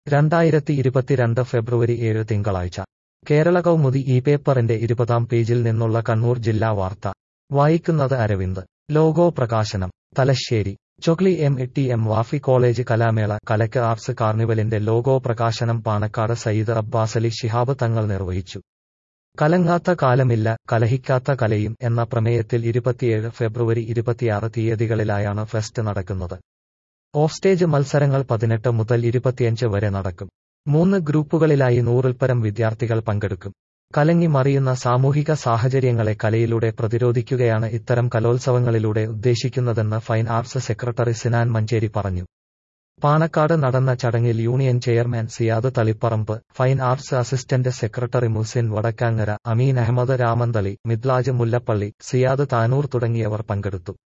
രണ്ടായിരത്തി ഇരുപത്തിരണ്ട് ഫെബ്രുവരി ഏഴ് തിങ്കളാഴ്ച കേരള കൗമുദി ഈ പേപ്പറിന്റെ ഇരുപതാം പേജിൽ നിന്നുള്ള കണ്ണൂർ ജില്ലാ വാർത്ത വായിക്കുന്നത് അരവിന്ദ് ലോഗോ പ്രകാശനം Thalassery Chokli M T M Wafy college കലാമേള കലക്ക് ആർട്സ് കാർണിവലിന്റെ ലോഗോ പ്രകാശനം പാണക്കാട് സയ്യിദ് അബ്ബാസലി ശിഹാബ് തങ്ങൾ നിർവഹിച്ചു കലങ്ങാത്ത കാലമില്ല കലഹിക്കാത്ത കലയും എന്ന പ്രമേയത്തിൽ ഇരുപത്തിയേഴ് ഫെബ്രുവരി ഇരുപത്തിയാറ് തീയതികളിലായാണ് ഫെസ്റ്റ് നടക്കുന്നത് ഓഫ്സ്റ്റേജ് മത്സരങ്ങൾ പതിനെട്ട് മുതൽ ഇരുപത്തിയഞ്ച് വരെ നടക്കും മൂന്ന് ഗ്രൂപ്പുകളിലായി നൂറിൽപ്പരം വിദ്യാർത്ഥികൾ പങ്കെടുക്കും കലങ്ങി മറിയുന്ന സാമൂഹിക സാഹചര്യങ്ങളെ കലയിലൂടെ പ്രതിരോധിക്കുകയാണ് ഇത്തരം കലോത്സവങ്ങളിലൂടെ ഉദ്ദേശിക്കുന്നതെന്ന് fine arts secretary Sinan Manjeri പറഞ്ഞു പാണക്കാട് നടന്ന ചടങ്ങിൽ union chairman Siyad Taliparamba fine arts assistant secretary Musin Vadakkangara Ameen Ahmed Ramanthali Midlaj Mullappally Siyad Tanur തുടങ്ങിയവർ പങ്കെടുത്തു